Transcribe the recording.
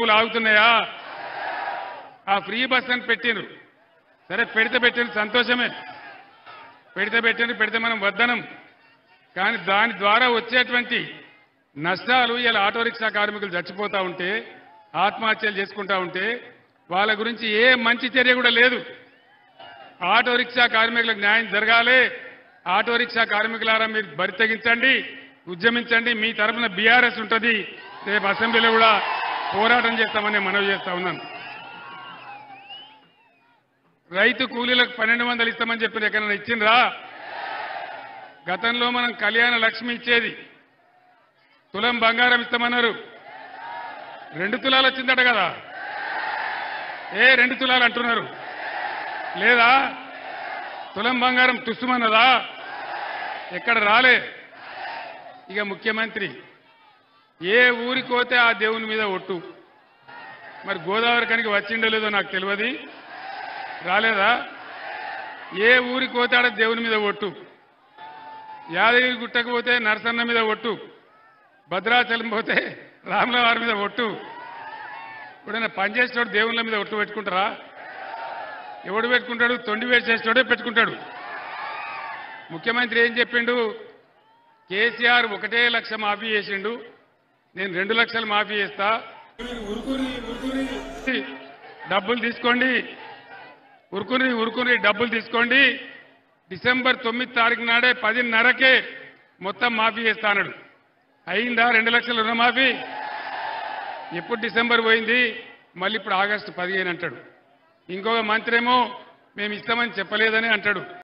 బస్సులు ఆగుతున్నాయా ఆ free bus అని పెట్టిండ్రు సరే పెడితే పెట్టిండ్రు సంతోషమే పెడితే పెట్టిండ్రు పెడితే మనం వద్దనం కానీ దాని ద్వారా వచ్చేటువంటి నష్టాలు ఇలా ఆటో రిక్షా కార్మికులు చచ్చిపోతా ఉంటే ఆత్మహత్యలు చేసుకుంటా ఉంటే వాళ్ళ గురించి ఏ మంచి చర్య కూడా లేదు ఆటో రిక్షా కార్మికులకు న్యాయం జరగాలి ఆటో రిక్షా కార్మికులారా మీరు బరి తెగించండి ఉద్యమించండి మీ తరఫున బీఆర్ఎస్ ఉంటుంది రేపు అసెంబ్లీలో కూడా పోరాటం చేస్తామని మనవి చేస్తా ఉన్నాను రైతు కూలీలకు పన్నెండు వందలు ఇస్తామని చెప్పి ఎక్కడైనా ఇచ్చిండ్రా గతంలో మనం కళ్యాణ లక్ష్మి ఇచ్చేది తులం బంగారం ఇస్తామన్నారు రెండు తులాలు వచ్చిందట కదా ఏ రెండు తులాలు అంటున్నారు లేదా తులం బంగారం తుస్సుమన్నదా ఎక్కడ రాలే ఇక ముఖ్యమంత్రి ఏ ఊరికి పోతే ఆ దేవుని మీద ఒట్టు మరి గోదావరి కనికి వచ్చిండో లేదో నాకు తెలియదు రాలేదా ఏ ఊరికి పోతే ఆడ దేవుని మీద ఒట్టు యాదగిరి గుట్టకు పోతే నరసన్న మీద ఒట్టు భద్రాచలం పోతే రాముల వారి మీద ఒట్టు ఇప్పుడైనా పనిచేసేటోడు దేవుళ్ళ మీద ఒట్టు పెట్టుకుంటారా ఎవడు పెట్టుకుంటాడు తొండి వేసేటోడే పెట్టుకుంటాడు ముఖ్యమంత్రి ఏం చెప్పిండు కేసీఆర్ ఒకటే లక్ష మాఫీ చేసిండు నేను రెండు లక్షలు మాఫీ చేస్తా ఉరుకుని ఉరుకుని డబ్బులు తీసుకోండి ఉరుకుని ఉరుకుని డబ్బులు తీసుకోండి డిసెంబర్ తొమ్మిది తారీఖు నాడే పదిన్నరకే మొత్తం మాఫీ చేస్తా అన్నాడు అయిందా రెండు లక్షల రుణమాఫీ ఎప్పుడు డిసెంబర్ పోయింది మళ్ళీ ఇప్పుడు ఆగస్టు పదిహేను అంటాడు ఇంకొక మంత్రి ఏమో మేము ఇస్తామని చెప్పలేదని అంటాడు